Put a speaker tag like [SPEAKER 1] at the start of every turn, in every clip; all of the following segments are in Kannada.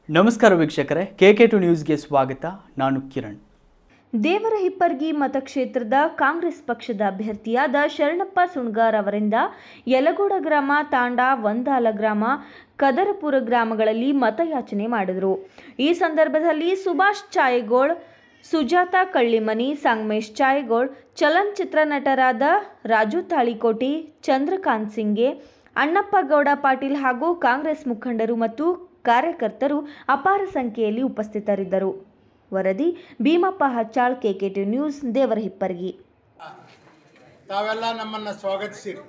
[SPEAKER 1] ನಮಸ್ಕಾರ ವೀಕ್ಷಕರೇ ಕೆ ಕೆ ಟು ನ್ಯೂಸ್ಗೆ ಸ್ವಾಗತ ನಾನು ಕಿರಣ್
[SPEAKER 2] ದೇವರ ಹಿಪ್ಪರ್ಗಿ ಮತಕ್ಷೇತ್ರದ ಕಾಂಗ್ರೆಸ್ ಪಕ್ಷದ ಅಭ್ಯರ್ಥಿಯಾದ ಶರಣಪ್ಪ ಸುಣ್ಗಾರ್ ಅವರಿಂದ ಯಲಗೋಡ ಗ್ರಾಮ ತಾಂಡ ಒಂದಾಲ ಗ್ರಾಮ ಕದರಪುರ ಗ್ರಾಮಗಳಲ್ಲಿ ಮತಯಾಚನೆ ಮಾಡಿದರು ಈ ಸಂದರ್ಭದಲ್ಲಿ ಸುಭಾಷ್ ಚಾಯಗೋಳ್ ಸುಜಾತ ಕಳ್ಳಿಮನಿ ಸಂಗಮೇಶ್ ಚಾಯಗೋಳ್ ಚಲನಚಿತ್ರ ನಟರಾದ ರಾಜು ತಾಳಿಕೋಟಿ ಚಂದ್ರಕಾಂತ್ ಸಿಂಗೆ ಅಣ್ಣಪ್ಪ ಗೌಡ ಪಾಟೀಲ್ ಹಾಗೂ ಕಾಂಗ್ರೆಸ್ ಮುಖಂಡರು ಮತ್ತು ಕಾರ್ಯಕರ್ತರು ಅಪಾರ ಸಂಖ್ಯೆಯಲ್ಲಿ ಉಪಸ್ಥಿತರಿದ್ದರು ವರದಿ ಭೀಮಪ್ಪ ಹಚ್ಚಾಳ್ ಕೆಕೆಟಿ ನ್ಯೂಸ್ ದೇವರ ಹಿಪ್ಪರ್ಗಿ
[SPEAKER 3] ತಾವೆಲ್ಲ ನಮ್ಮನ್ನು ಸ್ವಾಗತಿಸಿರಿ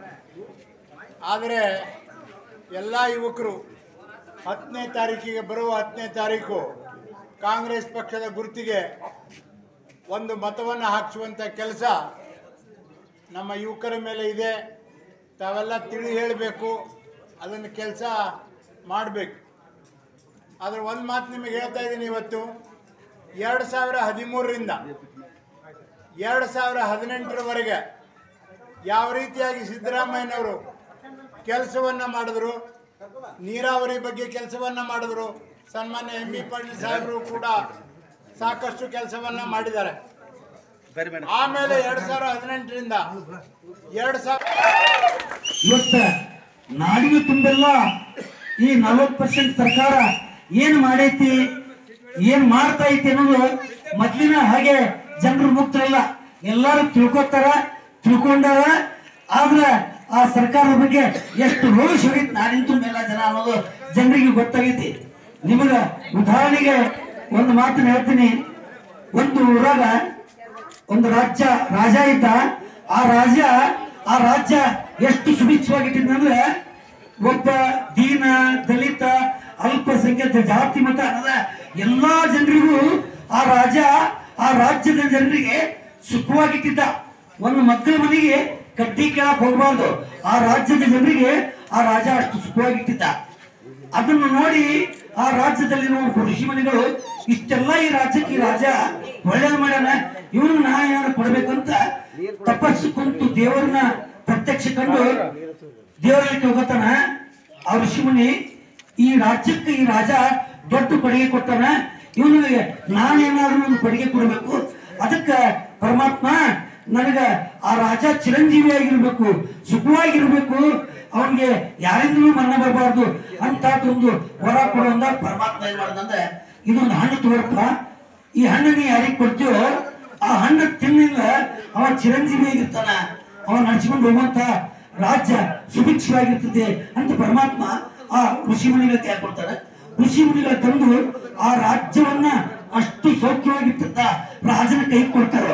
[SPEAKER 3] ಆದರೆ ಎಲ್ಲ ಯುವಕರು ಹತ್ತನೇ ತಾರೀಕಿಗೆ ಬರುವ ಹತ್ತನೇ ತಾರೀಕು ಕಾಂಗ್ರೆಸ್ ಪಕ್ಷದ ಗುರುತಿಗೆ ಒಂದು ಮತವನ್ನು ಹಾಕಿಸುವಂಥ ಕೆಲಸ ನಮ್ಮ ಯುವಕರ ಮೇಲೆ ಇದೆ ತಾವೆಲ್ಲ ತಿಳಿ ಹೇಳಬೇಕು ಅದನ್ನು ಕೆಲಸ ಮಾಡಬೇಕು ಆದರೆ ಒಂದು ಮಾತು ನಿಮಗೆ ಹೇಳ್ತಾ ಇದ್ದೀನಿ ಇವತ್ತು ಎರಡು ಸಾವಿರ ಹದಿಮೂರರಿಂದ ಎರಡು ಸಾವಿರ ಹದಿನೆಂಟರವರೆಗೆ ಯಾವ ರೀತಿಯಾಗಿ ಸಿದ್ದರಾಮಯ್ಯನವರು ಕೆಲಸವನ್ನು ಮಾಡಿದ್ರು ನೀರಾವರಿ ಬಗ್ಗೆ ಕೆಲಸವನ್ನು ಮಾಡಿದ್ರು ಸನ್ಮಾನ್ಯ ಎಂ ಬಿ ಪಾಟೀಲ್ ಸಾಹೇಬರು ಕೂಡ ಸಾಕಷ್ಟು ಕೆಲಸವನ್ನು ಮಾಡಿದ್ದಾರೆ ಆಮೇಲೆ ಎರಡು ಸಾವಿರ ಹದಿನೆಂಟರಿಂದ ಎರಡು ಸಾವಿರ
[SPEAKER 4] ಇವತ್ತ ನಾಡಿನ ತುಂಬೆಲ್ಲ ಈ ನಲವತ್ತು ಪರ್ಸೆಂಟ್ ಸರ್ಕಾರ ಏನ್ ಮಾಡೈತಿ ಏನ್ ಮಾಡ್ತಾ ಐತಿ ಅನ್ನೋದು ಮೊದ್ಲಿನ ಹಾಗೆ ಜನರು ಮುಕ್ತರಲ್ಲ ಎಲ್ಲಾರು ತಿಳ್ಕೊತಾರ ತಿಳ್ಕೊಂಡಾರ ಆದ್ರ ಆ ಸರ್ಕಾರದ ಬಗ್ಗೆ ಎಷ್ಟು ರೋಷ ಹೋಗಿತ್ತು ನಾಡಿನ ತುಂಬೆಲ್ಲ ಜನ ಅನ್ನೋದು ಜನರಿಗೆ ಗೊತ್ತಾಗೈತಿ ನಿಮಗ ಉದಾಹರಣೆಗೆ ಒಂದು ಮಾತನ್ನ ಹೇಳ್ತೀನಿ ಒಂದು ಊರಾಗ ಒಂದು ರಾಜ್ಯ ರಾಜ ಇದ್ದ ಆ ರಾಜ ಆ ರಾಜ್ಯ ಎಷ್ಟು ಸುಭಿಕ್ಷವಾಗಿಟ್ಟಿದ್ದಂದ್ರೆ ಒಬ್ಬ ದೀನ ದಲಿತ ಅಲ್ಪಸಂಖ್ಯಾತ ಜಾತಿ ಮತ ಅನ್ನದ ಎಲ್ಲಾ ಜನರಿಗೂ ಆ ರಾಜ ಆ ರಾಜ್ಯದ ಜನರಿಗೆ ಸುಖವಾಗಿಟ್ಟಿದ್ದ ಒಂದು ಮಕ್ಕಳ ಮನೆಗೆ ಕಡ್ಡಿ ಕೇಳಕ್ ಹೋಗ್ಬಾರ್ದು ಆ ರಾಜ್ಯದ ಜನರಿಗೆ ಆ ರಾಜ ಅಷ್ಟು ಸುಖವಾಗಿಟ್ಟಿದ್ದ ಅದನ್ನು ನೋಡಿ ಆ ರಾಜ್ಯದಲ್ಲಿರುವ ಋಷಿ ಮನೆಗಳು ಇಷ್ಟೆಲ್ಲ ಈ ರಾಜ್ಯಕ್ಕೆ ಈ ರಾಜ ಒಳ್ಳೇದು ಮಾಡ್ಯಾನ ಇವನು ನ್ಯಾಯ ಕೊಡ್ಬೇಕಂತ ತಪಸ್ಸು ಕುಂತು ದೇವರನ್ನ ಪ್ರತ್ಯಕ್ಷ ಕಂಡು ದೇವರಲ್ಲಿ ಹೋಗತಾನ ಆ ಋಷಿ ಮುನಿ ಈ ರಾಜ್ಯಕ್ಕೆ ಈ ರಾಜ ದೊಡ್ಡ ಕೊಡುಗೆ ಕೊಟ್ಟಾನ ಇವನಿಗೆ ನಾನೇನಾದ್ರೂ ಒಂದು ಕೊಡುಗೆ ಕೊಡಬೇಕು ಅದಕ್ಕ ಪರಮಾತ್ಮ ನನಗ ಆ ರಾಜ ಚಿರಂಜೀವಿ ಆಗಿರ್ಬೇಕು ಸುಖವಾಗಿರ್ಬೇಕು ಅವನಿಗೆ ಯಾರಿಂದಲೂ ಮರಣ ಬರಬಾರ್ದು ಅಂತ ಒಂದು ವರ ಕೊಡುವಂತ ಪರಮಾತ್ಮ ಏನ್ ಮಾಡ್ದಂದ್ರೆ ಇದೊಂದು ಹಣ್ಣು ತೋರಪ್ಪ ಈ ಹಣ್ಣು ನೀ ಯಾರಿಗೆ ಕೊಡ್ತೀವೋ ಆ ಹಣ್ಣು ತಿನ್ನಿಲ್ಲ ಅವ ಚಿರಂಜೀವಿ ಆಗಿರ್ತಾನ ಅವ ನಡ್ಸ್ಕೊಂಡು ಹೋಗುವಂತ ರಾಜ್ಯ ಸುಭಿಕ್ಷವಾಗಿರ್ತದೆ ಅಂತ ಪರಮಾತ್ಮ ಆ ಋಷಿ ಮುನಿಗಳ ಕೈ ಕೊಡ್ತಾರೆ ಋಷಿ ಮುನಿಗಳ ತಂದು ಆ ರಾಜ್ಯವನ್ನ ಅಷ್ಟು ಸೌಖ್ಯವಾಗಿರ್ತದ ರಾಜನ ಕೈ ಕೊಡ್ತಾರೆ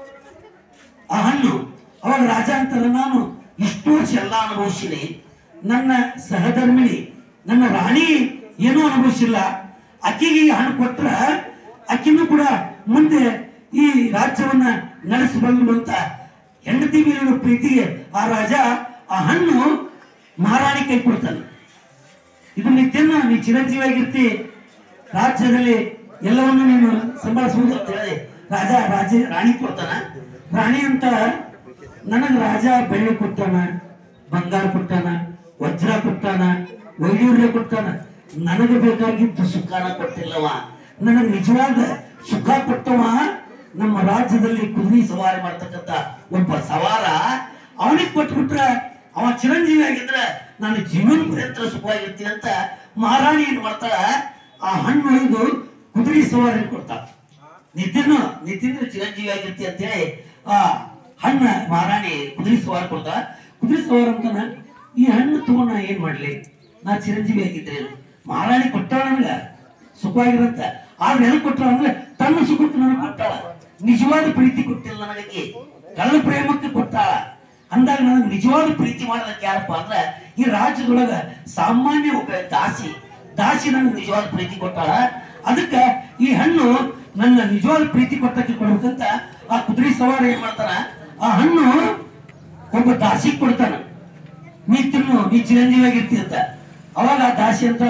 [SPEAKER 4] ಆ ಹಣ್ಣು ಅವಾಗ ರಾಜ ಅಂತಾರೆ ನಾನು ಇಷ್ಟು ವರ್ಷ ಎಲ್ಲ ಅನುಭವಿಸಿನಿ ನನ್ನ ಸಹಧರ್ಮಿಣಿ ನನ್ನ ರಾಣಿ ಏನೂ ಅನುಭವಿಸಿಲ್ಲ ಅಕ್ಕಿಗೆ ಈ ಹಣ್ಣು ಕೊಟ್ರ ಅಕ್ಕಿನೂ ಕೂಡ ಮುಂದೆ ಈ ರಾಜ್ಯವನ್ನ ನಡೆಸಬಲ್ಲರು ಅಂತ ಹೆಂಡತಿ ಮೇಲಿನ ಪ್ರೀತಿಗೆ ಆ ರಾಜ ಆ ಹಣ್ಣು ಮಹಾರಾಣಿ ಕೈ ಕೊಡ್ತಾನೆ ಇದು ನಿತ್ಯನ ನೀ ಚಿರಂಜೀವಿಯಾಗಿರ್ತಿ ರಾಜ್ಯದಲ್ಲಿ ಎಲ್ಲವನ್ನು ನೀನು ಸಂಭಾಳಿಸುವುದು ಅಂತ ಹೇಳಿ ರಾಜ ರಾಜ ರಾಣಿ ಕೊಡ್ತಾನ ರಾಣಿ ಅಂತ ನನಗ ರಾಜ ಬೆಳ್ಳಿ ಕೊಟ್ಟಾನ ಬಂಗಾರ ಕೊಟ್ಟಾನ ವಜ್ರ ಕೊಟ್ಟಾನ ವೈಡೂರ್ಯ ಕೊಟ್ಟಾನ ನನಗೆ ಬೇಕಾಗಿದ್ದು ಸುಖಾನ ಕೊಟ್ಟಿಲ್ಲವ ನನಗೆ ನಿಜವಾದ ಸುಖ ಕೊಟ್ಟವ ನಮ್ಮ ರಾಜ್ಯದಲ್ಲಿ ಕುದುರೆ ಸವಾರಿ ಮಾಡ್ತಕ್ಕಂತ ಒಬ್ಬ ಸವಾರ ಅವನಿಗೆ ಕೊಟ್ಬಿಟ್ರೆ ಅವ ಚಿರಂಜೀವಿ ಆಗಿದ್ರೆ ನಾನು ಜೀವನ ಪರ್ಯಂತ ಸುಖವಾಗಿರ್ತೀನಿ ಅಂತ ಮಹಾರಾಣಿ ಏನ್ ಮಾಡ್ತಾಳ ಆ ಹಣ್ಣು ಒಯ್ದು ಕುದುರೆ ಸವಾರಿ ಕೊಡ್ತಾಳ ನಿತಿನ್ ನಿತಿನ್ ಚಿರಂಜೀವಿ ಆಗಿರ್ತಿ ಅಂತ ಹೇಳಿ ಆ ಹಣ್ಣ ಮಹಾರಾಣಿ ಕುದುರೆ ಸವಾರ ಕೊಡ್ತಾಳ ಕುದುರೆ ಸವಾರ ಅಂತಾನ ಈ ಹಣ್ಣು ತಗೊಂಡ್ ನಾ ಏನ್ ಮಾಡ್ಲಿ ನಾ ಚಿರಂಜೀವಿ ಆಗಿದ್ರೆ ಮಹಾರಾಣಿ ಕೊಟ್ಟಾಳ ನನಗ ಸುಖವಾಗಿರಂತ ಆದ್ರೆ ಎದಕ್ ಕೊಟ್ಟಾಳ ಅಂದ್ರೆ ತನ್ನ ಸುಖಕ್ಕೆ ನನಗೆ ಕೊಟ್ಟಾಳ ನಿಜವಾದ ಪ್ರೀತಿ ಕೊಟ್ಟಿಲ್ಲ ನನಗೆ ಕಳ್ಳ ಪ್ರೇಮಕ್ಕೆ ಕೊಟ್ಟಾಳ ಅಂದಾಗ ನನಗೆ ನಿಜವಾದ ಪ್ರೀತಿ ಮಾಡೋದಕ್ಕೆ ಯಾರಪ್ಪ ಅಂದ್ರೆ ಈ ರಾಜ್ಯದೊಳಗ ಸಾಮಾನ್ಯ ಒಬ್ಬ ದಾಸಿ ದಾಸಿ ನನಗೆ ನಿಜವಾದ ಪ್ರೀತಿ ಕೊಟ್ಟಾಳ ಅದಕ್ಕ ಈ ಹಣ್ಣು ನನ್ನ ನಿಜವಾದ ಪ್ರೀತಿ ಕೊಟ್ಟಕ್ಕೆ ಕೊಡ್ಬೇಕಂತ ಆ ಕುದುರೆ ಸವಾರ ಏನ್ ಮಾಡ್ತಾನ ಆ ಹಣ್ಣು ಒಬ್ಬ ದಾಸಿ ಕೊಡ್ತಾನ ನೀ ತಿನ್ನು ನೀ ಚಿರಂಜೀವಿಯಾಗಿರ್ತಿ ಅಂತ ಅವಾಗ ಆ ದಾಸಿ ಅಂತ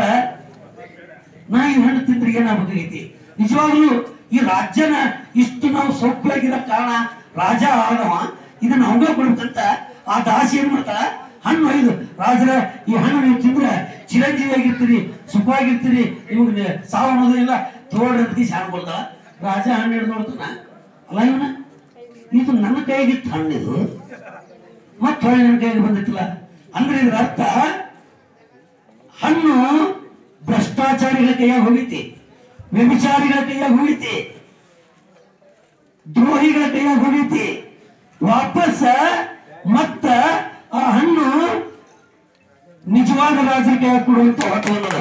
[SPEAKER 4] ನಾ ಈ ಹಣ್ಣು ತಿಂದ್ರೆ ಏನಾಗಬೇಕಾಗೈತಿ ನಿಜವಾಗ್ಲೂ ಈ ರಾಜ್ಯನ ಇಷ್ಟು ನಾವು ಸೌಖ್ಯವಾಗಿರೋ ಕಾರಣ ರಾಜ ಆದವ ಇದನ್ನ ಅವಂಗ ಕೊಡ್ಬೇಕಂತ ಆ ದಾಸಿ ಏನ್ ಮಾಡ್ತಾಳ ಹಣ್ಣು ಒಯ್ದು ರಾಜರ ಈ ಹಣ್ಣು ನೀವು ತಿಂದ್ರೆ ಚಿರಂಜೀವಿ ಆಗಿರ್ತೀರಿ ಸುಖವಾಗಿರ್ತೀರಿ ನಿಮಗೆ ಸಾವು ಅನ್ನೋದು ಇಲ್ಲ ತೋಳ್ರಿ ಅಂತ ಶಾನ್ ಕೊಡ್ತಾಳ ರಾಜ ಹಣ್ಣು ಹಿಡ್ದು ನೋಡ್ತಾನ ಅಲ್ಲ ಇವನ ಇದು ನನ್ನ ಕೈಗಿತ್ತು ಹಣ್ಣಿದು ಮತ್ತೆ ಹೊಳ್ಳಿ ನನ್ನ ಕೈಗೆ ಬಂದಿತ್ತಲ್ಲ ಅಂದ್ರೆ ಇದ್ರ ಅರ್ಥ ಹಣ್ಣು ಭ್ರಷ್ಟಾಚಾರಿಗಳ ಕೈಯಾಗ ಹೋಗಿತಿ ವ್ಯಭಿಚಾರಿಗಳ ಕೈಯಾಗ ಹೋಗಿತಿ ದ್ರೋಹಿಗಳ ಕೈಯಾಗ ಹೋಗಿತಿ ವಾಪಸ್ ಮತ್ತ ಆ ಹಣ್ಣು ನಿಜವಾದ ರಾಜರ ಕೈಯಾಗ ಕೊಡುವಂತ ಹೊತ್ತು ಅನ್ನೋದು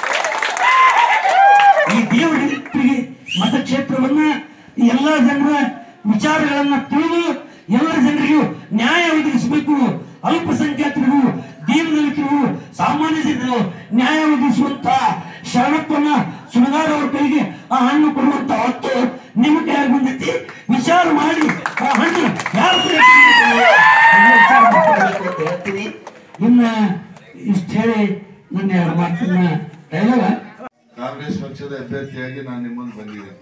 [SPEAKER 4] ಈ ದೇವರಿಗೆ ಮತಕ್ಷೇತ್ರವನ್ನ ಎಲ್ಲ ಜನರ ವಿಚಾರಗಳನ್ನ ತಿಳಿದು ಎಲ್ಲ ಜನರಿಗೂ ನ್ಯಾಯ ಒದಗಿಸಬೇಕು ಅಲ್ಪಸಂಖ್ಯಾತರಿಗೂ ದೀನದಲಿತರಿಗೂ ಸಾಮಾನ್ಯ ಜನರು ನ್ಯಾಯ ಒದಗಿಸುವಂತ ಶರಣಪ್ಪನ ಸುಣಗಾರ್ ಅವ್ರ ಕೈಗೆ ಆ ಹಣ್ಣು ಕೊಡುವಂತ ಹೊತ್ತು ನಿಮ್ಮ ಕೈಯಾಗ ಬಂದೈತಿ ವಿಚಾರ ಮಾಡಿ ಆ ಹಣ್ಣು ಯಾರ ಕೈಯಾಗ್ ಬಂದೈತಿ ಅನ್ನೋ ವಿಚಾರ ಮಾಡ್ಕೊಳ್ಬೇಕು ಅಂತ ಹೇಳ್ತೀನಿ ಇನ್ನ ಇಷ್ಟ ಹೇಳಿ ನನ್ನ ಎರಡು ಮಾತನ್ನ ಡೈಲಾಗ
[SPEAKER 5] ಕಾಂಗ್ರೆಸ್ ಪಕ್ಷದ ಅಭ್ಯರ್ಥಿಯಾಗಿ ನಾನು ನಿಮ್ಮನ್ನು ಬಂದಿದ್ದೇನೆ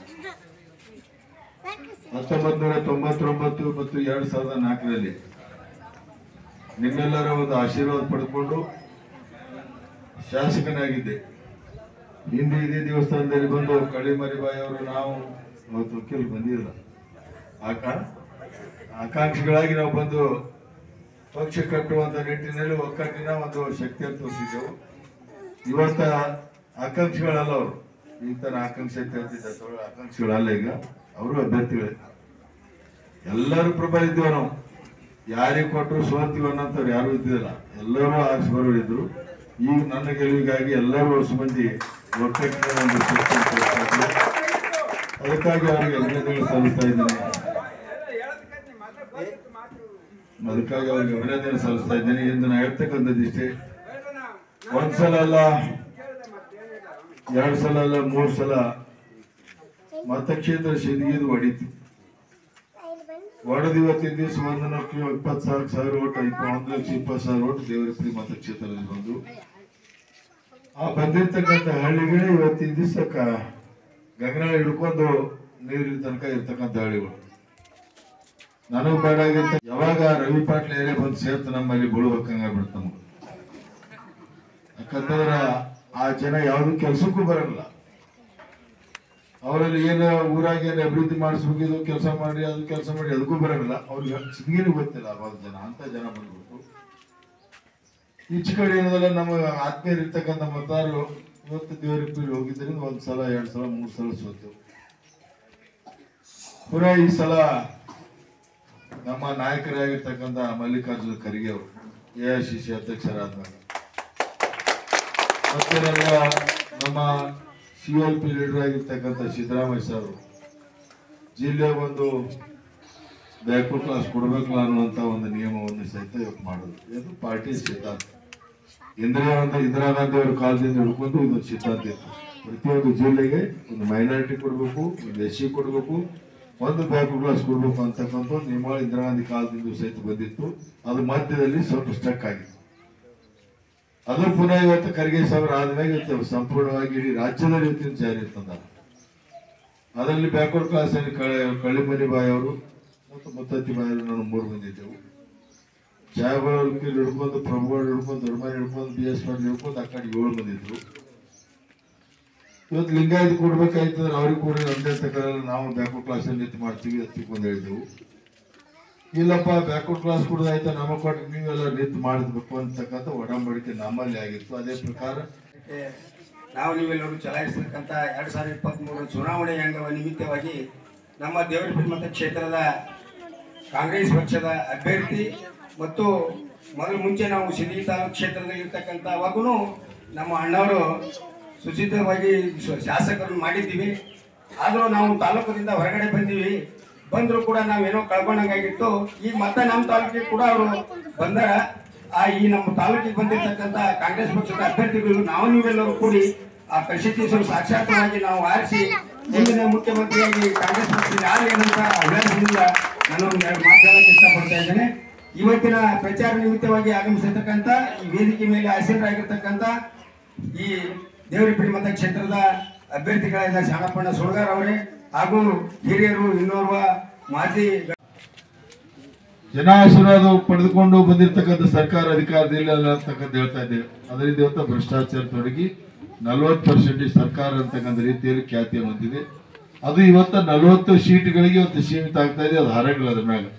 [SPEAKER 5] ಹತ್ತೊಂಬತ್ತು ನೂರ ತೊಂಬತ್ತೊಂಬತ್ತು ಮತ್ತು ಎರಡ್ ಸಾವಿರದ ನಾಲ್ಕರಲ್ಲಿ ನಿಮ್ಮೆಲ್ಲರ ಒಂದು ಆಶೀರ್ವಾದ ಪಡೆದುಕೊಂಡು ಶಾಸಕನಾಗಿದ್ದೆ ಹಿಂದೆ ಇದೇ ದೇವಸ್ಥಾನದಲ್ಲಿ ಬಂದು ಕಳಿಮರಿಬಾಯಿ ಅವರು ನಾವು ಅವತ್ತು ವಕೀಲ್ ಬಂದಿಲ್ಲ ಆಕ ಆಕಾಂಕ್ಷಿಗಳಾಗಿ ನಾವು ಬಂದು ಪಕ್ಷ ಕಟ್ಟುವಂತ ನಿಟ್ಟಿನಲ್ಲಿ ಒಕ್ಕಟ್ಟಿನ ಒಂದು ಶಕ್ತಿಯನ್ನು ತೋರಿಸಿದ್ದೆವು ಇವತ್ತ ಆಕಾಂಕ್ಷಿಗಳಲ್ಲ ಅವರು ಈ ತರ ಆಕಾಂಕ್ಷೆ ಅಂತ ಹೇಳ್ತಿದ್ದ ಅಥವಾ ಆಕಾಂಕ್ಷಿಗಳಲ್ಲ ಈಗ ಅವರು ಅಭ್ಯರ್ಥಿಗಳೇ ಎಲ್ಲರೂ ಪ್ರಬಲ ಇದ್ದೇವೆ ನಾವು ಯಾರಿಗೆ ಕೊಟ್ಟರು ಸೋಲ್ತೀವಿ ಅನ್ನೋಂಥವ್ರು ಯಾರು ಇದ್ದಿಲ್ಲ ಎಲ್ಲರೂ ಆರಿಸಿ ಬರೋರಿದ್ರು ಈಗ ನನ್ನ ಗೆಲುವಿಗಾಗಿ ಎಲ್ಲರೂ ಹೊಸ ಮಂದಿ ಒಕ್ಕಟ್ಟಿನ ಒಂದು ಶಕ್ತಿಯನ್ನು ತೋರಿಸ್ತಾ ಇದ್ದಾರೆ. ಅದಕ್ಕಾಗಿ ಅವರಿಗೆ ಅಭಿನಂದನೆ ಸಲ್ಲಿಸ್ತಾ ಇದ್ದೇನೆ ಅದಕ್ಕಾಗಿ ಅವರಿಗೆ ಅಭಿನಂದನೆ ಸಲ್ಲಿಸ್ತಾ ಇದ್ದೇನೆ ಎಂದು ನಾನು ಹೇಳ್ತಕ್ಕಂಥದ್ದು ಇಷ್ಟೇ ಒಂದ್ಸಲ ಅಲ್ಲ ಎರಡು ಸಲ ಅಲ್ಲ ಮೂರು ಸಲ ಮತಕ್ಷೇತ್ರ ಸಿದ್ಗಿದು ಹೊಡಿತು ಹೊಡೆದು ಇವತ್ತಿನ ದಿವಸ ಒಂದು ಲಕ್ಷ ಇಪ್ಪತ್ತು ಸಾವಿರ ಸಾವಿರ ಓಟು ಇಪ್ಪ ಒಂದು ಲಕ್ಷ ಇಪ್ಪತ್ತು ಸಾವಿರ ಓಟು ದೇವರಪುರಿ ಮತಕ್ಷೇತ್ರದಲ್ಲಿ ಬಂದು ಆ ಬಂದಿರ್ತಕ್ಕಂಥ ಹಳ್ಳಿಗಳೇ ಇವತ್ತಿನ ದಿವಸ ಗಗನ ಹಿಡ್ಕೊಂಡು ನೀರಿನ ತನಕ ಇರ್ತಕ್ಕಂಥ ಹಳ್ಳಿಗಳು ನನಗೂ ಬೇಡ ಆಗಿರ್ತ ಯಾವಾಗ ರವಿ ಪಾಟ್ಲ ಏರಿಯಾ ಬಂದು ಸೇರ್ತು ನಮ್ಮಲ್ಲಿ ಬೀಳ್ಬೇಕಂಗಾಗ್ಬಿಡ್ತು ನಮ್ಗೆ ಯಾಕಂತಂದ್ರ ಆ ಜನ ಯಾವ್ದು ಕೆಲ್ಸಕ್ಕೂ ಬರಲ್ಲ ಅವರಲ್ಲಿ ಏನು ಊರಾಗ ಏನು ಅಭಿವೃದ್ಧಿ ಮಾಡಿಸ್ಬೇಕಿದು ಕೆಲಸ ಮಾಡಿ ಅದು ಕೆಲಸ ಮಾಡಿ ಅದಕ್ಕೂ ಬರಲ್ಲ ಅವ್ರಿಗೆ ಸಿದ್ಗೇನು ಗೊತ್ತಿಲ್ಲ ಅವಾಗ ಜನ ಅಂತ ಜನ ಬಂದ್ಬಿಟ್ಟು ಈಚೆ ಕಡೆ ಏನದಲ್ಲ ನಮ್ಮ ಆತ್ಮೀಯರು ಇರ್ತಕ್ಕಂಥ ಮತಾರು ಇವತ್ತು ದೇವರಿಪ್ಪಲ್ಲಿ ಹೋಗಿದ್ದರಿಂದ ಒಂದ್ ಸಲ ಎರಡ್ ಸಲ ಮೂರ್ ಸಲ ಸೋತು ಪುನಃ ಈ ಸಲ ನಮ್ಮ ನಾಯಕರಾಗಿರ್ತಕ್ಕಂಥ Mallikarjuna Kharge A I C C ಸಿ ಅಧ್ಯಕ್ಷರಾದ್ಮೇಲೆ ಮತ್ತೆ ನನ್ನ ನಮ್ಮ ಸಿ ಎಲ್ ಪಿ ಲೀಡರ್ ಆಗಿರ್ತಕ್ಕಂಥ ಸಿದ್ದರಾಮಯ್ಯ ಸರ್ ಜಿಲ್ಲೆಗೆ ಒಂದು ಬ್ಯಾಕ್ವರ್ಡ್ ಕ್ಲಾಸ್ ಕೊಡಬೇಕಲ್ಲ ಅನ್ನುವಂತ ಒಂದು ನಿಯಮವನ್ನು ಸಹಿತ ಇವತ್ತು ಮಾಡೋದು ಇದು ಪಾರ್ಟಿ ಸಿದ್ಧಾಂತ ಇಂದಿರಾ ಗಾಂಧಿ ಇಂದಿರಾ ಗಾಂಧಿ ಅವರ ಕಾಲದಿಂದ ಹಿಡ್ಕೊಂಡು ಇದು ಸಿದ್ಧಾಂತ ಇತ್ತು ಪ್ರತಿಯೊಂದು ಜಿಲ್ಲೆಗೆ ಒಂದು ಮೈನಾರಿಟಿ ಕೊಡಬೇಕು ಒಂದು ಎಸ್ ಸಿ ಕೊಡಬೇಕು ಒಂದು ಬ್ಯಾಕ್ವರ್ಡ್ ಕ್ಲಾಸ್ ಕೊಡಬೇಕು ಅಂತಕ್ಕಂಥ ಒಂದು ನಿಯಮ ಇಂದಿರಾ ಗಾಂಧಿ ಕಾಲದಿಂದ ಸಹಿತ ಬಂದಿತ್ತು ಅದು ಮಧ್ಯದಲ್ಲಿ ಸ್ವಲ್ಪ ಸ್ಟಕ್ ಆಗಿತ್ತು ಅದು ಪುನಃ ಇವತ್ತು ಖರ್ಗೆ ಸಾವಿರ ಆದ್ಮೇಲೆ ಇವತ್ತು ಸಂಪೂರ್ಣವಾಗಿ ಇಡೀ ರಾಜ್ಯದಲ್ಲಿ ಇವತ್ತಿನ ಜಾರಿ ತಂದ ಅದರಲ್ಲಿ ಬ್ಯಾಕ್ವರ್ಡ್ ಕ್ಲಾಸ್ ಅಲ್ಲಿ ಕಳ್ಳಿಮನಿ ಬಾಯಿ ಅವರು ಮತ್ತು ಮುತ್ತತ್ತಿ ಬಾಯಿ ಅವರು ನಾನು ಮೂರು ಬಂದಿದ್ದೆವು ಜಾಯಗಳು ಹಿಡ್ಕೊಂಡು ಪ್ರಭುಗಳು ಹಿಡ್ಕೊಂಡು ದೊಡ್ಡಮನೆ ಹಿಡ್ಕೊಂಡು ಬಿ ಎಸ್ ಮಾಡಿ ಹಿಡ್ಕೊಂಡು ಆ ಕಡೆ ಏಳು ಬಂದಿದ್ರು ಇವತ್ತು ಲಿಂಗಾಯತ್ ಕೊಡ್ಬೇಕಾಯ್ತಂದ್ರೆ ಅವ್ರಿಗೆ ಕೂಡ ಒಂದೇ ತಕರಲ್ಲಿ ನಾವು ಬ್ಯಾಕ್ವರ್ಡ್ ಕ್ಲಾಸ್ ಅಲ್ಲಿ ನಿಂತು ಮಾಡ್ತೀವಿ ಅಂತ ಹೇಳಿದ್ದೆವು ಇಲ್ಲಪ್ಪ ಬ್ಯಾಕ್ವರ್ಡ್ ಕ್ಲಾಸ್ ಕೊಡೋದಾಯ್ತು ನಮ್ಮ ಕೊಟ್ಟು ನೀವೆಲ್ಲ ನಿಂತು ಮಾಡಬೇಕು ಅಂತಕ್ಕಂಥ ಒಡಂಬಡಿಕೆ ನಮ್ಮಲ್ಲಿ ಆಗಿತ್ತು ಅದೇ ಪ್ರಕಾರ
[SPEAKER 6] ಅದಕ್ಕೆ ನಾವು ನೀವೆಲ್ಲರೂ ಚಲಾಯಿಸತಕ್ಕಂಥ ಎರಡು ಸಾವಿರದ ಇಪ್ಪತ್ತ್ಮೂರು ಚುನಾವಣೆ ಅಂಗವ ನಿಮಿತ್ತವಾಗಿ ನಮ್ಮ ದೇವರಪುರ ಮತಕ್ಷೇತ್ರದ ಕಾಂಗ್ರೆಸ್ ಪಕ್ಷದ ಅಭ್ಯರ್ಥಿ ಮತ್ತು ಮೊದಲು ಮುಂಚೆ ನಾವು ಸಿದ್ಧಿ ತಾಲೂಕು ಕ್ಷೇತ್ರದಲ್ಲಿ ಇರ್ತಕ್ಕಂಥ ಅವಾಗೂ ನಮ್ಮ ಅಣ್ಣವರು ಸುಚಿತವಾಗಿ ಶ- ಶಾಸಕರನ್ನು ಮಾಡಿದ್ದೀವಿ ಆದರೂ ನಾವು ತಾಲೂಕದಿಂದ ಹೊರಗಡೆ ಬಂದೀವಿ ಬಂದರೂ ಕೂಡ ನಾವೇನೋ ಕಳ್ಕೊಂಡಂಗಾಗಿತ್ತು ಈಗ ಮತ್ತೆ ನಮ್ಮ ತಾಲೂಕಿಗೆ ಕೂಡ ಅವರು ಬಂದಾರ ಆ ಈ ನಮ್ಮ ತಾಲೂಕಿಗೆ ಬಂದಿರತಕ್ಕಂಥ ಕಾಂಗ್ರೆಸ್ ಪಕ್ಷದ ಅಭ್ಯರ್ಥಿಗಳು ನಾವು ನೀವೆಲ್ಲರೂ ಕೂಡಿ ಆ ಪ್ರಶಸ್ತಿ ಸಾಕ್ಷಾತ್ವಾಗಿ ನಾವು ಆರಿಸಿ ಮುಂದಿನ ಮುಖ್ಯಮಂತ್ರಿಯಾಗಿ ಕಾಂಗ್ರೆಸ್ ಪಕ್ಷದ ಯಾರು ಏನಂತ ಅಭ್ಯರ್ಥಿಯಿಂದ ನಾನು ಒಂದು ಎರಡು ಮಾತು ಹೇಳಕ್ಕೆ ಇಷ್ಟಪಡ್ತಾ ಇದ್ದೇನೆ ಇವತ್ತಿನ ಪ್ರಚಾರ ನಿಮಿತ್ತವಾಗಿ ಆಗಮಿಸಿರ್ತಕ್ಕಂಥ ಈ ವೇದಿಕೆ ಮೇಲೆ ಆಸೀನರಾಗಿರ್ತಕ್ಕಂಥ ಈ ದೇವರಿಪುರಿ ಮತಕ್ಷೇತ್ರದ ಅಭ್ಯರ್ಥಿಗಳಾದ ಶಾಣಪ್ಪಣ್ಣ ಸುಳ್ಗಾರ್ ಅವರೇ ಹಾಗೂ ಹಿರಿಯರು ಇನ್ನೋರ್ವ ಮಾಜಿ
[SPEAKER 5] ಜನಾಶೀರ್ವಾದ ಪಡೆದುಕೊಂಡು ಬಂದಿರತಕ್ಕಂಥ ಸರ್ಕಾರ ಅಧಿಕಾರದಲ್ಲಿ ಅಲ್ಲ ಅಂತಕ್ಕಂಥ ಹೇಳ್ತಾ ಇದ್ದೇವೆ ಅದರಿಂದ ಇವತ್ತು ಭ್ರಷ್ಟಾಚಾರ ತೊಡಗಿ ನಲವತ್ತು ಪರ್ಸೆಂಟೇಜ್ ಸರ್ಕಾರ ಅಂತಕ್ಕಂಥ ರೀತಿಯಲ್ಲಿ ಖ್ಯಾತಿಯನ್ನು ಹೊಂದಿದೆ ಅದು ಇವತ್ತು ನಲವತ್ತು ಸೀಟ್ಗಳಿಗೆ ಇವತ್ತು ಸೀಮಿತ ಆಗ್ತಾ ಇದೆ ಅದು ಹಾರಂಗಿಲ್ಲ ಅದ್ರ ಮೇಲೆ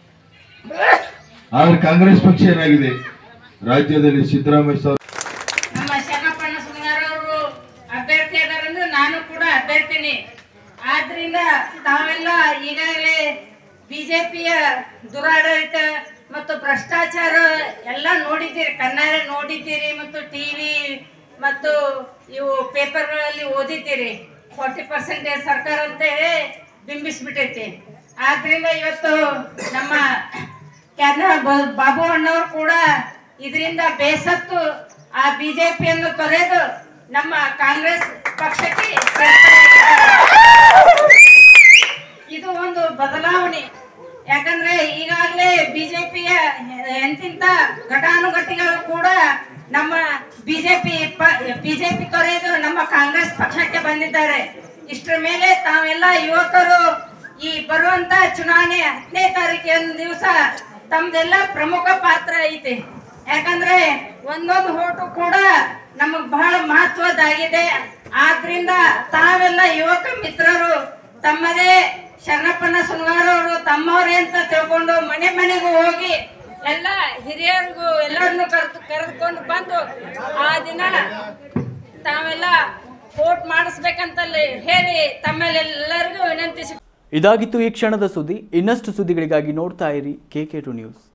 [SPEAKER 5] ಆದ್ರೆ ಕಾಂಗ್ರೆಸ್ ಪಕ್ಷ ಏನಾಗಿದೆ ರಾಜ್ಯದಲ್ಲಿ ಸಿದ್ದರಾಮಯ್ಯ ಸಾವ್ರು
[SPEAKER 7] ನಮ್ಮ ಶರಣಪ್ಪಣ್ಣ ಸುಮಾರ್ ಅವರು ಅಭ್ಯರ್ಥಿ ಅದಾರಂದ್ರೆ ನಾನು ಕೂಡ ಅಭ್ಯರ್ಥಿನಿ ಆದ್ರಿಂದ ತಾವೆಲ್ಲ ಈಗಾಗಲೇ ಬಿಜೆಪಿಯ ದುರಾಡಳಿತ ಮತ್ತು ಭ್ರಷ್ಟಾಚಾರ ಎಲ್ಲ ನೋಡಿದ್ದೀರಿ ಕಣ್ಣಾರೆ ನೋಡಿದ್ದೀರಿ ಮತ್ತು ಟಿವಿ ಮತ್ತು ಇವು ಪೇಪರ್ಗಳಲ್ಲಿ ಓದಿದ್ದೀರಿ ಫಾರ್ಟಿ ಪರ್ಸೆಂಟೇಜ್ ಸರ್ಕಾರ ಅಂತ ಹೇಳಿ ಬಿಂಬಿಸ್ಬಿಟ್ಟೈತಿ ಆದ್ರಿಂದ ಇವತ್ತು ನಮ್ಮ ಕ್ಯಾನ ಬಾಬು ಅಣ್ಣವ್ರು ಕೂಡ ಇದರಿಂದ ಬೇಸತ್ತು ಆ ಬಿಜೆಪಿಯನ್ನು ತೊರೆದು ನಮ್ಮ ಕಾಂಗ್ರೆಸ್ ಪಕ್ಷಕ್ಕೆ ಸೇರ್ಪಡೆಯಾಗಿದ್ದಾರೆ. ಇದು ಒಂದು ಬದಲಾವಣೆ ಯಾಕಂದ್ರೆ ಈಗಾಗಲೇ ಬಿಜೆಪಿಯ ಎಂತಿಂತ ಘಟಾನುಘಟಿಗಳು ಕೂಡ ನಮ್ಮ ಬಿಜೆಪಿ ಬಿಜೆಪಿ ತೊರೆದು ನಮ್ಮ ಕಾಂಗ್ರೆಸ್ ಪಕ್ಷಕ್ಕೆ ಬಂದಿದ್ದಾರೆ ಇಷ್ಟರ ಮೇಲೆ ತಾವೆಲ್ಲ ಯುವಕರು ಈ ಬರುವಂತ ಚುನಾವಣೆ ಹತ್ತನೇ ತಾರೀಕಿನ ದಿವಸ ತಮ್ದೆಲ್ಲ ಪ್ರಮುಖ ಪಾತ್ರ ಐತಿ ಯಾಕಂದ್ರೆ ಒಂದೊಂದು ಓಟು ಕೂಡ ನಮಗ್ ಬಹಳ ಮಹತ್ವದಾಗಿದೆ ಆದ್ರಿಂದ ತಾವೆಲ್ಲ ಯುವಕ ಮಿತ್ರರು ತಮ್ಮದೇ ಶರಣಪ್ಪನ ಸುನಗಾರ ಅವರು ತಮ್ಮವರೇ ಅಂತ ತಿಳ್ಕೊಂಡು ಮನೆ ಮನೆಗೂ ಹೋಗಿ ಎಲ್ಲ ಹಿರಿಯರಿಗೂ ಎಲ್ಲರನ್ನು ಕರೆದು ಕರೆದುಕೊಂಡು ಬಂದು ಆ ದಿನ ತಾವೆಲ್ಲ ವೋಟ್ ಮಾಡಿಸ್ಬೇಕಂತಲ್ಲಿ ಹೇಳಿ ತಮ್ಮಲ್ಲೆಲ್ಲರಿಗೂ ವಿನಂತಿಸಿ
[SPEAKER 1] ಇದಾಗಿತ್ತು ಈ ಕ್ಷಣದ ಸುದ್ದಿ ಇನ್ನಷ್ಟು ಸುದ್ದಿಗಳಿಗಾಗಿ ನೋಡ್ತಾ ಇರಿ ಕೆ ಕೆ ಟು ನ್ಯೂಸ್